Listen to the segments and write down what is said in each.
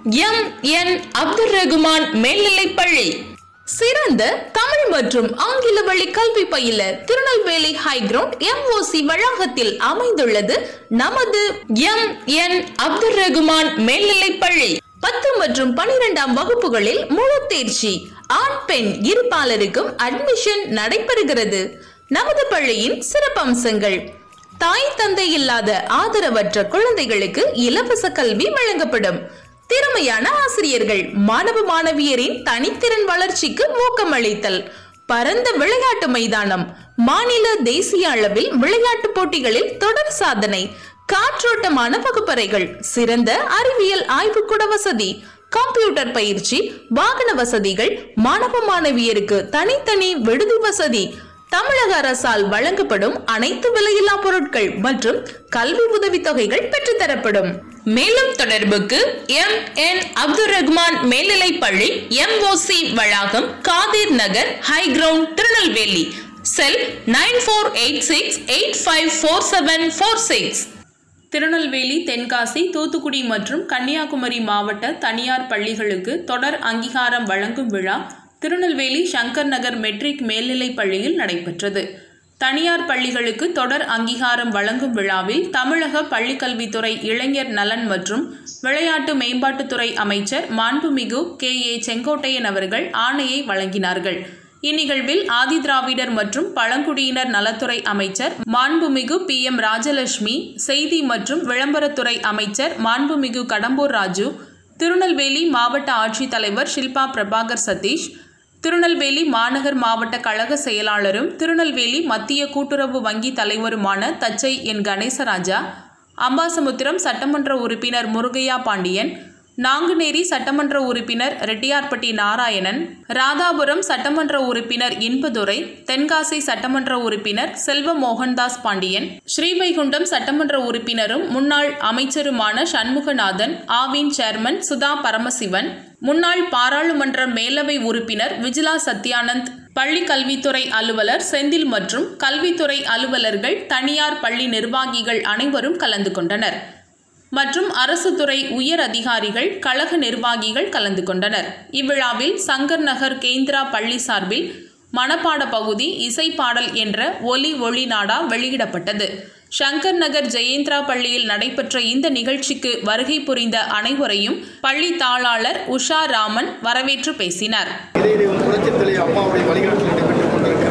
M N Abdul Rahman மேல்நிலைப்பள்ளி சிறந்த தமிழ் மற்றும் ஆங்கில வழி கல்வி பயில திருநெல்வேலி ஹைகிரவுண்ட் எம்ஓசி வளாகத்தில் அமைந்துள்ளது நமது எம் என் அப்துல் ரகுமான் மேல்நிலைப்பள்ளி பத்து மற்றும் பனிரெண்டாம் வகுப்புகளில் முழு தேர்ச்சி ஆண் பெண் இருபாலருக்கும் அட்மிஷன் நடைபெறுகிறது நமது பள்ளியின் சிறப்பம்சங்கள் தாய் தந்தை இல்லாத ஆதரவற்ற குழந்தைகளுக்கு இலவச கல்வி வழங்கப்படும் திறமையான ஆசிரியர்கள் மாணவ மாணவியரின் தனித்திறன் வளர்ச்சிக்கு ஊக்கமளித்தல் பரந்த விளையாட்டு மைதானம் மாநில தேசிய அளவில் விளையாட்டு போட்டிகளில் தொடர் சாதனை காற்றோட்டமான வகுப்பறைகள் சிறந்த அறிவியல் ஆய்வுக்கூட வசதி கம்ப்யூட்டர் பயிற்சி வாகன வசதிகள் மாணவ மாணவியருக்கு தனித்தனி விடுதி வசதி தமிழக அரசால் வழங்கப்படும் அனைத்து விலையில்லா பொருட்கள் மற்றும் கல்வி உதவித்தொகைகள் பெற்றுத்தரப்படும் மேலும் தொடர்புக்கு எம் என் அப்துல் ரஹ்மான் மேல்நிலைப் பள்ளி எம்ஓசி வளாகம் Kadhir Nagar high ground Tirunelveli cell nine four eight six eight five four seven four six Tirunelveli Tenkasi Thoothukudi மற்றும் கன்னியாகுமரி மாவட்ட தனியார் பள்ளிகளுக்கு தொடர் அங்கீகாரம் வழங்கும் விழா திருநெல்வேலி சங்கர் நகர் மெட்ரிக் மேல்நிலைப் பள்ளியில் நடைபெற்றது தனியார் பள்ளிகளுக்கு தொடர் அங்கீகாரம் வழங்கும் விழாவில் தமிழக பள்ளிக்கல்வித்துறை இளைஞர் நலன் மற்றும் விளையாட்டு மேம்பாட்டுத்துறை அமைச்சர் மாண்புமிகு கே ஏ செங்கோட்டையன் அவர்கள் ஆணையை வழங்கினார்கள் இந்நிகழ்வில் ஆதிதிராவிடர் மற்றும் பழங்குடியினர் நலத்துறை அமைச்சர் மாண்புமிகு பி எம் ராஜலட்சுமி செய்தி மற்றும் விளம்பரத்துறை அமைச்சர் மாண்புமிகு கடம்பூர் ராஜு திருநெல்வேலி மாவட்ட ஆட்சித்தலைவர் ஷில்பா பிரபாகர் சதீஷ் திருநெல்வேலி மாநகர் மாவட்ட கழக செயலாளரும் திருநெல்வேலி மத்திய கூட்டுறவு வங்கி தலைவருமான தச்சை என் கணேசராஜா அம்பாசமுத்திரம் சட்டமன்ற உறுப்பினர் முருகையா பாண்டியன் நாங்குநேரி சட்டமன்ற உறுப்பினர் ரெட்டியார்பட்டி நாராயணன் ராதாபுரம் சட்டமன்ற உறுப்பினர் இன்பதுரை தென்காசி சட்டமன்ற உறுப்பினர் செல்வ மோகன்தாஸ் பாண்டியன் ஸ்ரீவைகுண்டம் சட்டமன்ற உறுப்பினரும் முன்னாள் அமைச்சருமான சண்முகநாதன் ஆவின் சேர்மன் சுதா பரமசிவன் முன்னாள் பாராளுமன்ற மேலவை உறுப்பினர் விஜிலா சத்யானந்த் பள்ளி கல்வித்துறை அலுவலர் செந்தில் மற்றும் கல்வித்துறை அலுவலர்கள் தனியார் பள்ளி நிர்வாகிகள் அனைவரும் கலந்து கொண்டனர் மற்றும் அரசு துறை உயர் அதிகாரிகள் கழக நிர்வாகிகள் கலந்து கொண்டனர் இவ்விழாவில் சங்கர் நகர் கேந்திரா பள்ளி சார்பில் மணப்பாட பகுதி இசை பாடல் என்ற ஒலி ஒளி நாடா வெளியிடப்பட்டது சங்கர் நகர் ஜெயேந்திரா பள்ளியில் நடைபெற்ற இந்த நிகழ்ச்சிக்கு வருகை புரிந்த அனைவரையும் பள்ளி தாளாளர் உஷா ராமன் வரவேற்று பேசினார் இதய புரட்சித் தலைவர் அம்மாவுடைய வழிகாட்டில் நடைபெற்றுக் கொண்டிருக்கிற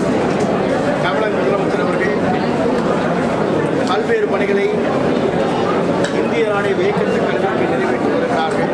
தமிழக முதலமைச்சர் அவர்கள் பல்வேறு பணிகளை இந்திய நாடை வியக்கத்த கல்விக்கு நிறைவேற்றி வருகிறார்கள்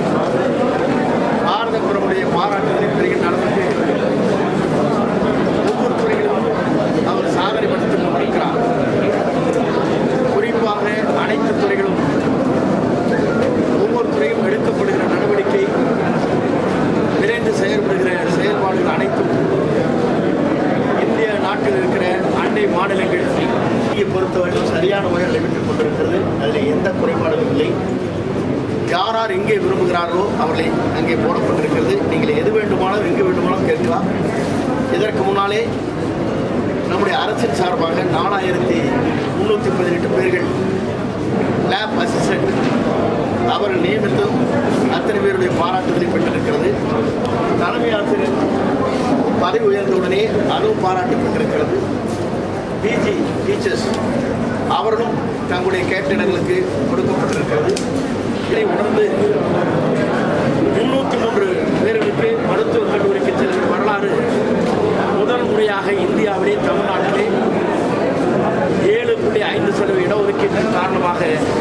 பாரத பிரமுடைய பாராட்டுதலை பெறுகின்ற அளவுக்கு ஒவ்வொரு துறையிலும் அவர் சாதனை படுத்திக் கொண்டிருக்கிறார் குறிப்பாக அனைத்து துறைகளும் ஒவ்வொரு துறையும் எடுக்கப்படுகிற நடவடிக்கை விரைந்து செயல்படுகிற செயல்பாடுகள் அனைத்தும் இந்திய நாட்டில் இருக்கிற அண்டை மாநிலங்கள் இந்தியை பொறுத்தவரை சரியான முறையில் நடைபெற்றுக் கொண்டிருக்கிறது அதில் எந்த குறைபாடும் இல்லை யார் யார் எங்கே விரும்புகிறார்களோ அவர்களை அங்கே போடப்பட்டிருக்கிறது நீங்கள் எது வேண்டுமானாலும் எங்கே வேண்டுமானாலும் கேட்கலாம் இதற்கு முன்னாலே நம்முடைய அரசின் சார்பாக நாலாயிரத்தி முந்நூற்றி பதினெட்டு பேர்கள் லேப் அசிஸ்டன்ட் அவர்கள் நியமித்தும் அத்தனை பேருடைய பாராட்டுதலை பெற்றிருக்கிறது தலைமை ஆசிரியர் பதவி உயர்ந்தவுடனே அதுவும் பாராட்டு பெற்றிருக்கிறது பிஜி டீச்சர்ஸ் அவர்களும் தங்களுடைய கேட்ட இடங்களுக்கு கொடுக்கப்பட்டிருக்கிறது இதை உணர்ந்து முன்னூற்றி மூன்று பேர்களுக்கு மருத்துவக் கல்லூரிக்கு செல்லும் வரலாறு முதல் முறையாக இந்தியாவிலே தமிழ்நாட்டிலே ஏழு புள்ளி ஐந்து சதவீத இடஒதுக்கீட்டின் காரணமாக